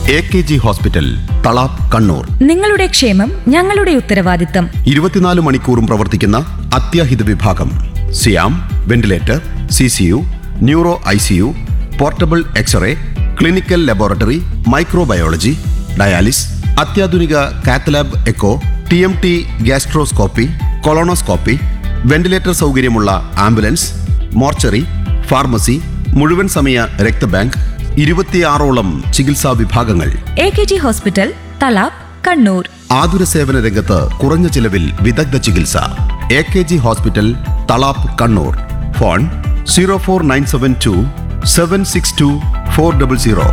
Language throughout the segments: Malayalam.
A K G hospital Thalap Kannur നിങ്ങളുടെ ക്ഷേമം ഞങ്ങളുടെ ഉത്തരവാദിത്തം ഇരുപത്തിനാല് മണിക്കൂറും പ്രവർത്തിക്കുന്ന അത്യാഹിത വിഭാഗം സിയാം ventilator C C U neuro I C U portable x ray clinical laboratory microbiology dialysis അത്യാധുനിക cath lab echo T M T gastroscopy colonoscopy ventilator സൗകര്യമുള്ള ആംബുലൻസ് മോർച്ചറി ഫാർമസി മുഴുവൻ സമയ രക്തബാങ്ക് ഇരുപത്തിയാറോളം ചികിത്സാ വിഭാഗങ്ങൾ A K G hospital Thalap Kannur ആതുര സേവന രംഗത്ത് കുറഞ്ഞ ചിലവിൽ വിദഗ്ധ ചികിത്സ A K G hospital Thalap Kannur phone zero four nine seven two seven six two four double zero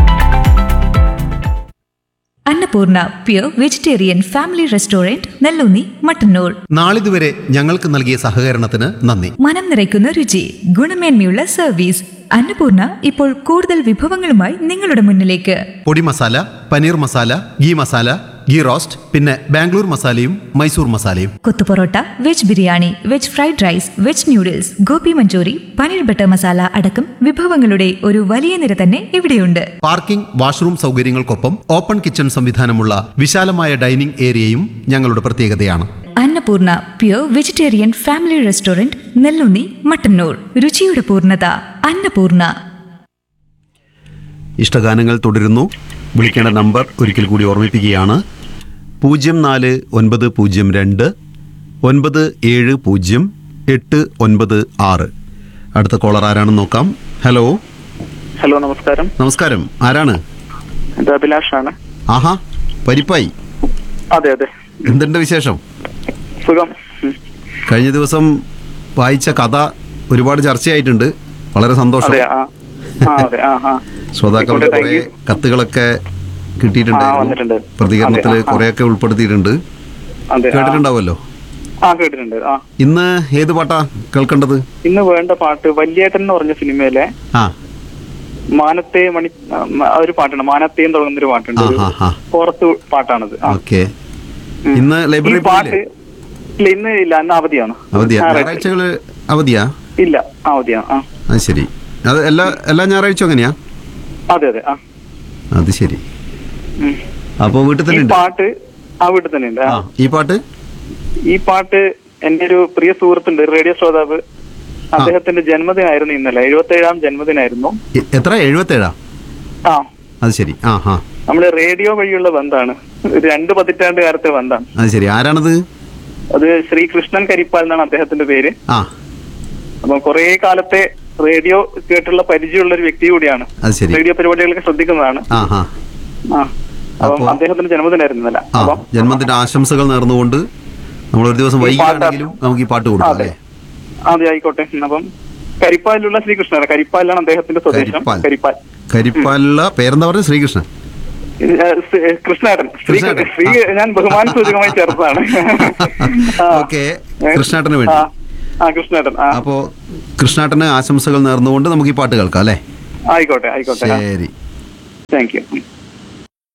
Annapurna pure vegetarian family restaurant Nelloonni Mattannur നാളിതുവരെ ഞങ്ങൾക്ക് നൽകിയ സഹകരണത്തിന് നന്ദി മനം നിറയ്ക്കുന്ന രുചി ഗുണമേന്മയുള്ള സർവീസ് അന്നപൂർണ ഇപ്പോൾ കൂടുതൽ വിഭവങ്ങളുമായി നിങ്ങളുടെ മുന്നിലേക്ക് പൊടി മസാല പനീർ മസാല ഗീ മസാല ഗീ റോസ്റ്റ് പിന്നെ ബാംഗ്ലൂർ മസാലയും മൈസൂർ മസാലയും kothu parotta veg biryani veg fried rice veg noodles gobi manchurian paneer butter masala അടക്കം വിഭവങ്ങളുടെ ഒരു വലിയ നിര തന്നെ ഇവിടെയുണ്ട് പാർക്കിംഗ് വാഷ്റൂം സൗകര്യങ്ങൾക്കൊപ്പം ഓപ്പൺ കിച്ചൺ സംവിധാനമുള്ള വിശാലമായ ഡൈനിംഗ് ഏരിയയും ഞങ്ങളുടെ പ്രത്യേകതയാണ് Annapurna pure vegetarian family restaurant Nellunni Mattannur രുചിയുടെ പൂർണ്ണത അന്നപൂർണ ഇഷ്ടഗാനങ്ങൾ തുടരുന്നു വിളിക്കേണ്ട നമ്പർ ഒരിക്കൽ കൂടി ഓർമ്മിപ്പിക്കുകയാണ് പൂജ്യം നാല് ഒൻപത് പൂജ്യം രണ്ട് ഒൻപത് ഏഴ് പൂജ്യം എട്ട് ഒൻപത് ആറ് അടുത്ത കോളർ ആരാണെന്ന് നോക്കാം ഹലോ ഹലോ നമസ്കാരം നമസ്കാരം ആരാണ് ഇത് അഭിലാഷാണ് ആഹാ പരിപ്പായി അതെ അതെ എന്തുണ്ട് വിശേഷം സുഖം ഉം. കഴിഞ്ഞ ദിവസം വായിച്ച കഥ ഒരുപാട് ചർച്ചയായിട്ടുണ്ട് വളരെ സന്തോഷം അതെ ആ ആ അതെ ആ ആ ശ്രോതാക്കളുടെ ആയിക്കോട്ടെ, കുറെ thank you. കത്തുകളൊക്കെ ആ, കിട്ടിയിട്ടുണ്ടായിരുന്നു വന്നിട്ടുണ്ട്. പ്രതികരണത്തിൽ അതെ, ആ, ആ. കുറെയൊക്കെ ഉൾപ്പെടുത്തിയിട്ടുണ്ട് അതെ ആ. കേട്ടിട്ടുണ്ടാവുമല്ലോ ആ കേട്ടിട്ടുണ്ട് ആ ഇന്ന് ഏത് പാട്ടാ കേൾക്കേണ്ടത് ഇന്ന് വേണ്ട പാട്ട് വല്യേട്ടൻ എന്ന് പറഞ്ഞ സിനിമയിലെ ആ മാനത്തെ മണി ആ, മ- ആ ഒരു പാട്ടുണ്ട് മാനത്തേം തുടങ്ങുന്ന ഒരു പാട്ടുണ്ട് ആ, ഒരു ആ, ആ. പുറത്ത് പാട്ടാണത് ആ ഓക്കെ ഉം. ഇന്ന് ഈ ലൈബ്രറി പാട്ട് പോയില്ലേ? ഇല്ല ഇന്ന് ഇല്ല അന്ന് അവധിയാണ് അവധിയാ ഞായറാഴ്ച. ഞായറാഴ്ചകള് അവധിയാ ഇല്ല അവധിയാണ് ആ അത് ശരി അത് എല്ലാ എല്ലാ ഞായറാഴ്ച അങ്ങനെയാ അതെ അതെ ആ അത് ശരി ഉം. അപ്പൊ വീട്ടിൽ ഈ തന്നെ ഉണ്ട് പാട്ട് ആ വീട്ടിൽ തന്നെ ഉണ്ട് ആ ഈ പാട്ട് ഈ പാട്ട് എന്റെ ഒരു പ്രിയ സുഹൃത്തുണ്ട് റേഡിയോ ശ്രോതാവ് അദ്ദേഹത്തിന്റെ ജന്മദിനായിരുന്നു ഇന്നലെ എഴുപത്തി ഏഴാം ജന്മദിനായിരുന്നു എ- എത്ര എഴുപത്തേഴാ ആ അത് ശരി ആ ആ നമ്മള് റേഡിയോ വഴിയുള്ള ബന്ധാണ് ഒരു രണ്ട് പതിറ്റാണ്ട് കാലത്തെ ബന്ധാണ് അത് ശരി ആരാണത് അത് ശ്രീ കൃഷ്ണൻ കരിപ്പാൽ എന്നാണ് അദ്ദേഹത്തിന്റെ പേര് ആ അപ്പം കുറെ കാലത്തെ റേഡിയോ കേട്ടുള്ള പരിചയമുള്ള ഒരു വ്യക്തി കൂടിയാണ് അത് ശരി റേഡിയോ പരിപാടികളൊക്കെ ശ്രദ്ധിക്കുന്നതാണ് ആ ആ ആ അപ്പം അപ്പോ- അദ്ദേഹത്തിന്റെ ജന്മദിനായിരുന്നു ഇന്നലെ ആ അപ്പം ജന്മദിന ആശംസകൾ നേർന്നുകൊണ്ട് നമ്മൾ ഒരു ദിവസം ഈ പാട്ട് വൈകിയാണെങ്കിലും നമുക്ക് ഈ പാട്ട് കൊടുക്കാം അതെ അല്ലേ അതെ ആയിക്കോട്ടെ അപ്പം കരിപ്പാലിലുള്ള ശ്രീകൃഷ്ണൻ കരിപ്പാലിലാണ് അദ്ദേഹത്തിന്റെ സ്വദേശം കരിപ്പാൽ. കരിപ്പാൽ കരിപ്പാലുള്ള പേരെന്താ പറയുക ശ്രീകൃഷ്ണൻ ഏഹ് സ് കൃഷ്ണേട്ടൻ ശ്രീ കൃഷ്ണേട്ടൻ. ശ്രീ ഞാൻ ബഹുമാന സൂചകമായി ചേർത്തതാണ് ആ. ഓക്കെ ഏഹ് കൃഷ്ണേട്ടന് വേണ്ടി ആ. ആ കൃഷ്ണേട്ടൻ ആ അപ്പോ കൃഷ്ണേട്ടന് ആശംസകൾ നേർന്നുകൊണ്ട് നമുക്ക് ഈ പാട്ട് കേൾക്കാം അല്ലേ ആയിക്കോട്ടെ ആയിക്കോട്ടെ ശരി താങ്ക് യു